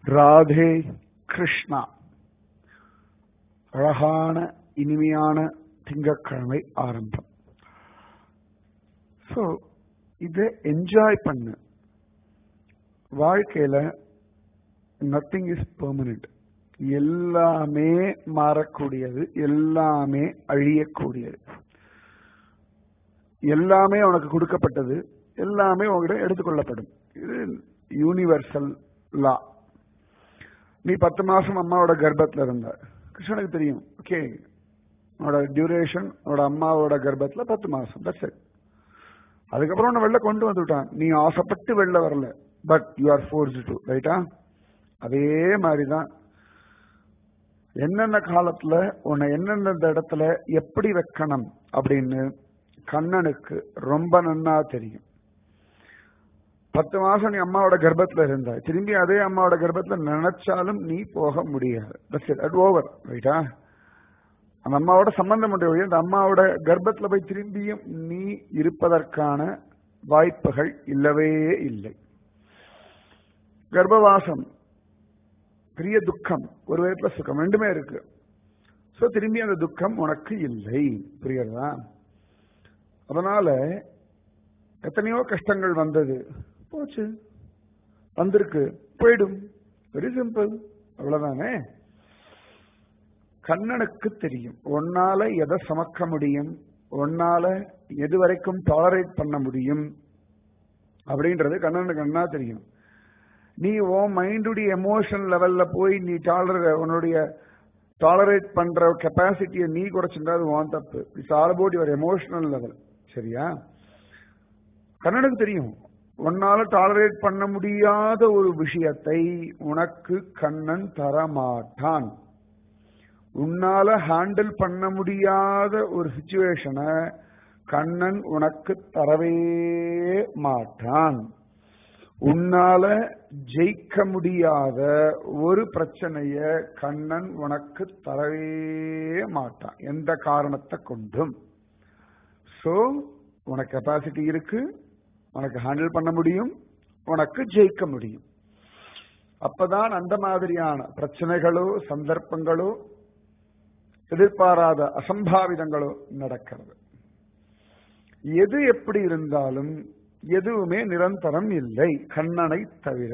ராதே கிருஷ்ணா அழகான இனிமையான திங்கட்கிழமை ஆரம்பம் ஸோ இதை என்ஜாய் பண்ணு வாழ்க்கையில நத்திங் இஸ் பெர்மனன்ட் எல்லாமே மாறக்கூடியது எல்லாமே அழியக்கூடியது எல்லாமே உனக்கு கொடுக்கப்பட்டது எல்லாமே உங்ககிட்ட எடுத்துக்கொள்ளப்படும் இது யூனிவர்சல் லா நீ பத்து மாசம் அம்மாவோட கர்ப்பத்துல இருந்த கிருஷ்ணனுக்கு தெரியும் ஓகே உன்னோட டியூரேஷன் உன்னோட அம்மாவோட கர்ப்பத்துல பத்து மாசம் தட்ஸ் இட் அதுக்கப்புறம் உன்னை வெளில கொண்டு வந்துட்டான் நீ ஆசைப்பட்டு வெளில வரல but you are forced to ரைட்டா அதே மாதிரிதான் என்னென்ன காலத்துல உன்னை என்னென்ன இடத்துல எப்படி வைக்கணும் அப்படின்னு கண்ணனுக்கு ரொம்ப நன்னா தெரியும் பத்து மாசம் நீ அம்மாவோட கர்ப்பத்துல இருந்தாய் திரும்பி அதே அம்மாவோட கர்ப்பத்துல நினைச்சாலும் நீ போக முடியாது அட் ஓவர் ரைட்டா அந்த அம்மாவோட சம்பந்தம் உடைய அந்த அம்மாவோட கர்ப்பத்துல போய் திரும்பியும் நீ இருப்பதற்கான வாய்ப்புகள் இல்லவே இல்லை கர்ப்பவாசம் பெரிய துக்கம் ஒரு விதத்துல சுகம் ரெண்டுமே இருக்கு சோ திரும்பி அந்த துக்கம் உனக்கு இல்லை புரியுறதா அதனால எத்தனையோ கஷ்டங்கள் வந்தது போச்சு வந்திருக்கு போயிடும் வெரி சிம்பிள் அவ்வளவுதானே கண்ணனுக்கு தெரியும் உன்னால எதை சமக்க முடியும் உன்னால எது வரைக்கும் டாலரேட் பண்ண முடியும் அப்படின்றது கண்ணனுக்கு கண்ணா தெரியும் நீ உன் மைண்டுடைய எமோஷன் லெவல்ல போய் நீ டாலர் உன்னுடைய டாலரேட் பண்ற கெப்பாசிட்டியை நீ குறைச்சிருந்தா அது உன் தப்பு it's all about your emotional level சரியா கண்ணனுக்கு தெரியும் உன்னால டாலரேட் பண்ண முடியாத ஒரு விஷயத்தை உனக்கு கண்ணன் தரமாட்டான் உன்னால ஹேண்டில் பண்ண முடியாத ஒரு சுச்சுவேஷனை கண்ணன் உனக்கு தரவே மாட்டான் உன்னால ஜெயிக்க முடியாத ஒரு பிரச்சனைய கண்ணன் உனக்கு தரவே மாட்டான் எந்த காரணத்தை கொண்டும் சோ உனக்கு கெப்பாசிட்டி இருக்கு உனக்கு ஹேண்டில் பண்ண முடியும் உனக்கு ஜெயிக்க முடியும் அப்பதான் அந்த மாதிரியான பிரச்சனைகளோ சந்தர்ப்பங்களோ எதிர்பாராத அசம்பாவிதங்களோ நடக்கிறது எது எப்படி இருந்தாலும் எதுவுமே நிரந்தரம் இல்லை கண்ணனை தவிர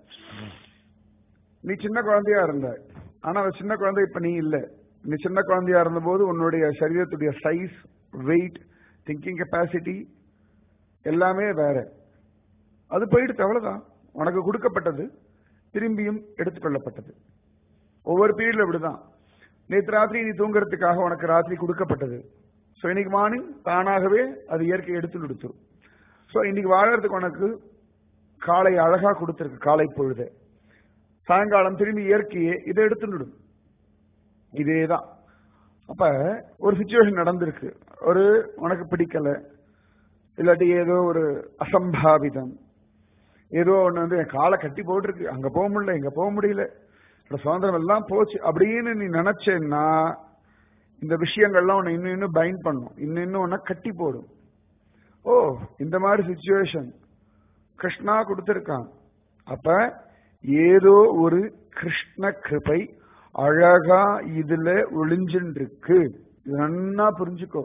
நீ சின்ன குழந்தையா இருந்த ஆனா சின்ன குழந்தை இப்ப நீ இல்ல நீ சின்ன குழந்தையா இருந்தபோது உன்னுடைய சரீரத்துடைய சைஸ் வெயிட் திங்கிங் கெப்பாசிட்டி எல்லாமே வேற அது போயிடுச்சு அவ்வளவுதான் உனக்கு கொடுக்கப்பட்டது திரும்பியும் எடுத்துக்கொள்ளப்பட்டது ஒவ்வொரு பீரியட்ல இப்படிதான் நேற்று ராத்திரி நீ தூங்குறதுக்காக உனக்கு ராத்திரி கொடுக்கப்பட்டது ஸோ இன்னைக்கு மார்னிங் தானாகவே அது இயற்கை எடுத்து கொடுத்து ஸோ இன்னைக்கு வாழறதுக்கு உனக்கு காலை அழகா கொடுத்துருக்கு காலை பொழுது சாயங்காலம் திரும்பி இயற்கையே இதை எடுத்துடும் இதேதான் அப்ப ஒரு சுச்சுவேஷன் நடந்திருக்கு ஒரு உனக்கு பிடிக்கல இல்லாட்டி ஏதோ ஒரு அசம்பாவிதம் ஏதோ ஒண்ணு வந்து என் காலை கட்டி போட்டிருக்கு அங்க போக முடியல இங்க போக முடியல சுதந்திரம் எல்லாம் போச்சு அப்படின்னு நீ நினைச்சேன்னா இந்த விஷயங்கள்லாம் உன்னை இன்னும் இன்னும் பைண்ட் பண்ணும் இன்னும் இன்னும் உன்னை கட்டி போடும் ஓ இந்த மாதிரி சுச்சுவேஷன் கிருஷ்ணா கொடுத்திருக்கான் அப்ப ஏதோ ஒரு கிருஷ்ண கிருபை அழகா இதுல ஒளிஞ்சுட்டு இருக்கு இது நன்னா புரிஞ்சுக்கோ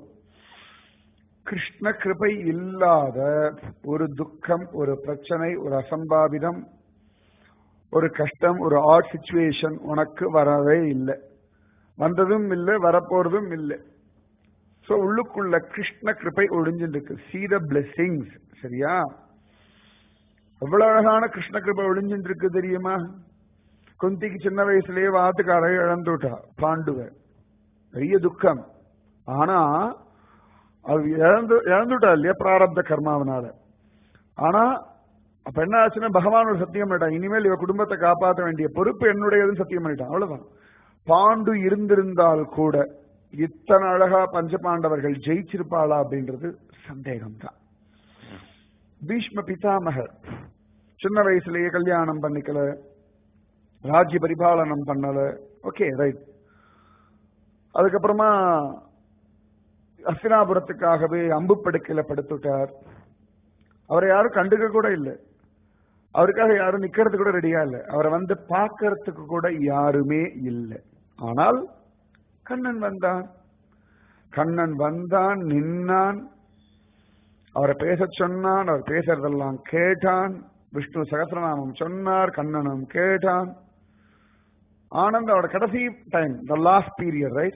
கிருஷ்ண கிருபை இல்லாத ஒரு துக்கம் ஒரு பிரச்சனை ஒரு அசம்பாவிதம் ஒரு கஷ்டம் ஒரு ஆட் சுச்சுவேஷன் உனக்கு வரவே இல்லை வந்ததும் இல்லை வரப்போறதும் இல்லை சோ உள்ளுக்குள்ள கிருஷ்ண கிருப்பை ஒளிஞ்சிருக்கு சி த பிளெஸிங்ஸ் சரியா எவ்வளவு அழகான கிருஷ்ண கிருப்பை ஒளிஞ்சிட்டு இருக்கு தெரியுமா குந்திக்கு சின்ன வயசுலயே வாத்துக்காரை இழந்துட்டா பாண்டுவ பெரிய துக்கம் ஆனா அது இழந்து இழந்துட்டா இல்லையா பிராரப்த கர்மாவனால ஆனா அப்ப என்ன ஆச்சுன்னா பகவானோட சத்தியம் பண்ணிட்டான் இனிமேல் இவ குடும்பத்தை காப்பாற்ற வேண்டிய பொறுப்பு என்னுடையதுன்னு சத்தியம் பண்ணிட்டான் அவ்வளவுதான் பாண்டு இருந்திருந்தால் கூட இத்தனை அழகா பஞ்சபாண்டவர்கள் ஜெயிச்சிருப்பாளா அப்படின்றது சந்தேகம் தான் பீஷ்ம பிதாமகர் சின்ன வயசுலயே கல்யாணம் பண்ணிக்கல ராஜ்ய பரிபாலனம் பண்ணல ஓகே ரைட் அதுக்கப்புறமா அஸ்தினாபுரத்துக்காகவே அம்பு படுக்கையில படுத்துட்டார் அவரை யாரும் கண்டுக்க கூட இல்லை அவருக்காக யாரும் நிக்கிறது கூட ரெடியா இல்லை அவரை வந்து பார்க்கறதுக்கு கூட யாருமே இல்லை ஆனால் கண்ணன் வந்தான் கண்ணன் வந்தான் நின்னான் அவரை பேச சொன்னான் அவர் பேசுறதெல்லாம் கேட்டான் விஷ்ணு சகசிரநாமம் சொன்னார் கண்ணனும் கேட்டான் ஆனந்த் அவரோட கடைசி time the last period right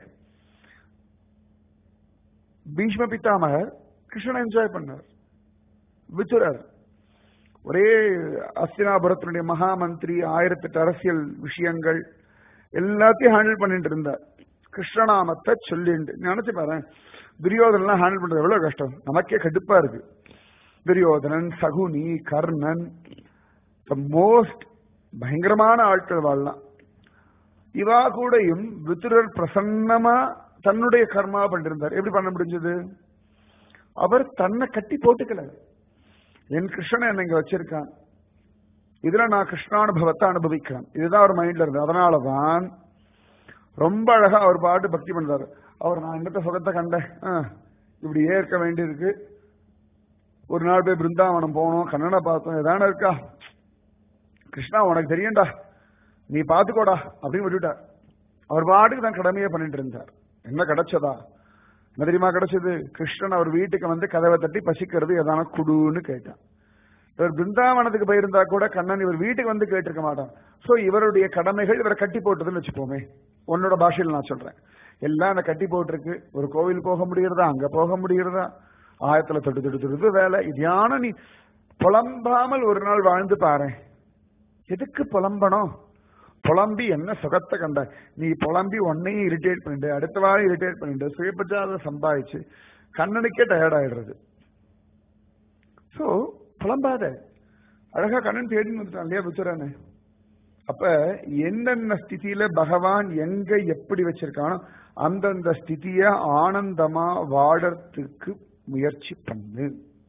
Bhishma பித்தாமகர் கிருஷ்ணனை என்ஜாய் பண்ணார் வித்துரர் ஒரே அஸ்தினாபுரத்தினுடைய மகாமந்திரி ஆயிரத்தெட்டு அரசியல் விஷயங்கள் எல்லாத்தையும் ஹேண்டில் பண்ணிட்டு இருந்தார் கிருஷ்ணநாமத்தை சொல்லிண்டு நினைச்சு பாரு துரியோதனெல்லாம் ஹேண்டில் பண்றது எவ்வளவு கஷ்டம் நமக்கே கடுப்பா இருக்கு துரியோதனன் சகுனி கர்ணன் த மோஸ்ட் பயங்கரமான ஆட்கள் வாழலாம் இவா கூடயும் வித்துரர் பிரசன்னமா தன்னுடைய கர்மா பண்ணிருந்தார் எப்படி பண்ண முடிஞ்சது அவர் தன்னை கட்டி போட்டுக்கல என் கிருஷ்ணன் என்ன இங்க வச்சிருக்கான் இதுல நான் கிருஷ்ணானுபவத்தை அனுபவிக்கிறேன் இதுதான் அவர் மைண்ட்ல இருந்தது அதனாலதான் ரொம்ப அழகா அவர் பாட்டு பக்தி பண்றாரு அவர் நான் என்னத்த சுகத்தை கண்டேன் ஆ, இப்படி ஏற்க வேண்டியிருக்கு ஒரு நாள் போய் பிருந்தாவனம் போனோம் கண்ணனை பார்த்தோம் எதான இருக்கா கிருஷ்ணா உனக்கு தெரியும்டா நீ பாத்துக்கோடா அப்படின்னு விட்டுட்டார் அவர் பாட்டுக்கு தான் கடமையை பண்ணிட்டு இருந்தார் என்ன கிடைச்சதா என்ன தெரியுமா கிடைச்சது கிருஷ்ணன் அவர் வீட்டுக்கு வந்து கதவை தட்டி பசிக்கிறது எதான குடுன்னு கேட்டான் இவர் பிருந்தாவனத்துக்கு போயிருந்தா கூட கண்ணன் இவர் வீட்டுக்கு வந்து கேட்டிருக்க மாட்டான் சோ இவருடைய கடமைகள் இவரை கட்டி போட்டதுன்னு வச்சுப்போமே உன்னோட பாஷையில் நான் சொல்றேன் எல்லாம் அந்த கட்டி போட்டிருக்கு ஒரு கோவில் போக முடியறதா அங்க போக முடியறதா ஆயத்துல தொட்டு தொட்டு தொடுது வேலை இதான நீ புலம்பாமல் ஒரு நாள் வாழ்ந்து பாரு எதுக்கு புலம்பணும் புலம்பி என்ன சுகத்தை கண்ட நீ புலம்பி உன்னையும் இரிட்டேட் பண்ணிட்டு அடுத்த வாரம் இரிட்டேட் பண்ணிட்டு சுயப்பற்றாத சம்பாதிச்சு கண்ணனுக்கே டயர்ட் ஆயிடுறது சோ புலம்பாத அழகா கண்ணன் தேடின்னு வந்துட்டான் இல்லையா புத்துறானே அப்ப என்னென்ன ஸ்திதியில பகவான் எங்க எப்படி வச்சிருக்கானோ அந்தந்த ஸ்திதிய ஆனந்தமா வாழறதுக்கு முயற்சி பண்ணு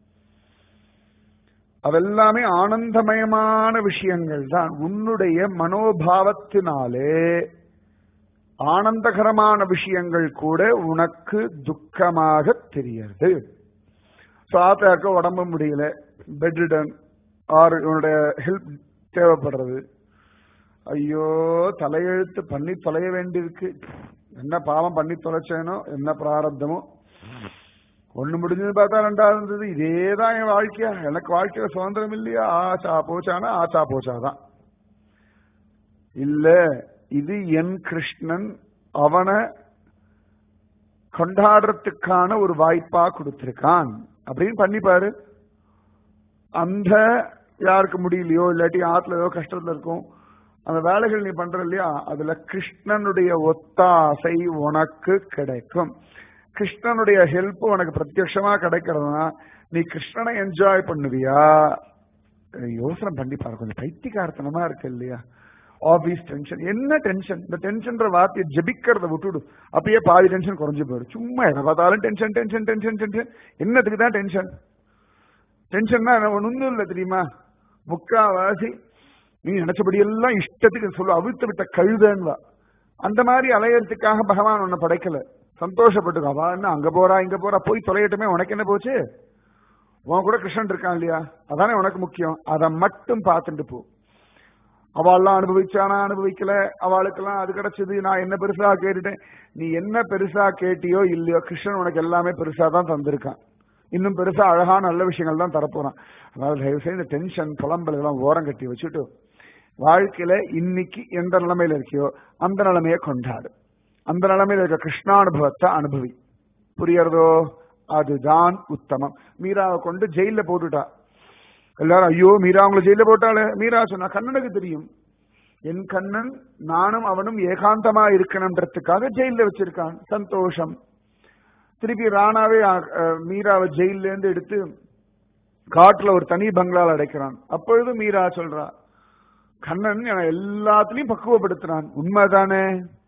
அதெல்லாமே ஆனந்தமயமான விஷயங்கள் தான் உன்னுடைய மனோபாவத்தினாலே ஆனந்தகரமான விஷயங்கள் கூட உனக்கு துக்கமாக தெரியறது சாத்தாக்க உடம்பு முடியல பெட்ரிடன் ஆர் இவனுடைய ஹெல்ப் தேவைப்படுறது ஐயோ தலையெழுத்து பண்ணி தொலைய வேண்டியிருக்கு என்ன பாவம் பண்ணி தொலைச்சேனோ என்ன பிராரப்தமோ ஒண்ணு முடிஞ்சது பார்த்தா ரெண்டாவது இருந்தது இதேதான் என் வாழ்க்கையா எனக்கு வாழ்க்கையில சுதந்திரம் இல்லையா ஆச்சா போச்சானா ஆச்சா போச்சாதான் இல்ல இது என் கிருஷ்ணன் அவனை கொண்டாடுறதுக்கான ஒரு வாய்ப்பா கொடுத்திருக்கான் அப்படின்னு பண்ணிப்பாரு அந்த யாருக்கு முடியலையோ இல்லாட்டி ஆத்துல ஏதோ கஷ்டத்துல இருக்கும் அந்த வேலைகள் நீ பண்ற இல்லையா அதுல கிருஷ்ணனுடைய ஒத்தாசை உனக்கு கிடைக்கும் கிருஷ்ணனுடைய ஹெல்ப் உனக்கு பிரத்யட்சமா கிடைக்கிறதுனா நீ கிருஷ்ணனை என்ஜாய் பண்ணுவியா யோசனை பண்ணி பாரு கொஞ்சம் பைத்தியகார்த்தனமா இருக்கு இல்லையா ஆபீஸ் டென்ஷன் என்ன டென்ஷன் இந்த டென்ஷன்ற வார்த்தையை ஜபிக்கிறத விட்டுடு அப்பயே பாதி டென்ஷன் குறைஞ்சு போயிடும் சும்மா எதை பார்த்தாலும் டென்ஷன் டென்ஷன் டென்ஷன் டென்ஷன் என்னத்துக்கு தான் டென்ஷன் டென்ஷன்னா ஒன்றும் இல்லை தெரியுமா முக்காவாசி நீ நினைச்சபடி எல்லாம் இஷ்டத்துக்கு சொல்ல அவிழ்த்து விட்ட கழுதன்வா அந்த மாதிரி அலையறதுக்காக பகவான் உன்னை படைக்கல சந்தோஷப்பட்டுக்கோ அவா என்ன அங்க போறா இங்க போறா போய் தொலையட்டுமே உனக்கு என்ன போச்சு உன் கூட கிருஷ்ணன் இருக்கான் இல்லையா அதானே உனக்கு முக்கியம் அதை மட்டும் பார்த்துட்டு போ அவள்லாம் அனுபவிச்சானா அனுபவிக்கல அவளுக்கெல்லாம் அது கிடைச்சது நான் என்ன பெருசா கேட்டுட்டேன் நீ என்ன பெருசா கேட்டியோ இல்லையோ கிருஷ்ணன் உனக்கு எல்லாமே பெருசா தான் தந்திருக்கான் இன்னும் பெருசா அழகான நல்ல விஷயங்கள் தான் தரப்போறான் அதனால தயவு செய்து இந்த டென்ஷன் புலம்பல் எல்லாம் ஓரம் கட்டி வச்சுட்டு வாழ்க்கையில இன்னைக்கு எந்த நிலைமையில இருக்கியோ அந்த நிலைமையை கொண்டாடு அந்த நிலைமையில இருக்க கிருஷ்ணானுபவத்தை அனுபவி புரியறதோ அதுதான் உத்தமம் மீராவை கொண்டு ஜெயில போட்டுட்டா எல்லாரும் ஐயோ மீரா அவங்கள ஜெயில போட்டாலே மீரா சொன்னா கண்ணனுக்கு தெரியும் என் கண்ணன் நானும் அவனும் ஏகாந்தமா இருக்கணும்ன்றதுக்காக ஜெயில வச்சிருக்கான் சந்தோஷம் திருப்பி ராணாவே அஹ், மீராவை ஜெயில இருந்து எடுத்து காட்டுல ஒரு தனி பங்களால அடைக்கிறான் அப்பொழுது மீரா சொல்றா கண்ணன் என்னை எல்லாத்துலயும் பக்குவப்படுத்துறான் உண்மைதானே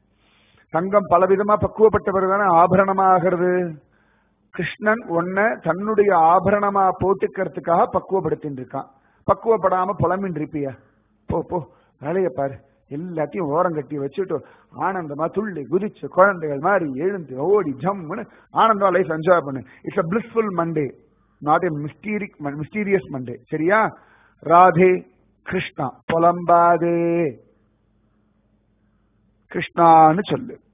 தங்கம் பலவிதமா பக்குவப்பட்டவர் தானே ஆபரணமா ஆகிறது கிருஷ்ணன் உன்னை தன்னுடைய ஆபரணமா போட்டுக்கிறதுக்காக பக்குவப்படுத்தின்னு இருக்கான் பக்குவப்படாம புலம்பின்னு இருப்பியா போ போ வேலையை பாரு எல்லாத்தையும் ஓரம் கட்டி வச்சுட்டு ஆனந்தமா துள்ளி குதிச்சு குழந்தைகள் மாதிரி எழுந்து ஓடி ஜம்முன்னு ஆனந்தமா லைஃப் என்ஜாய் பண்ணு it's a blissful Monday not a mysteric mysterious Monday சரியா ராதே கிருஷ்ணா புலம்பாதே கிருஷ்ணான்னு சொல்லு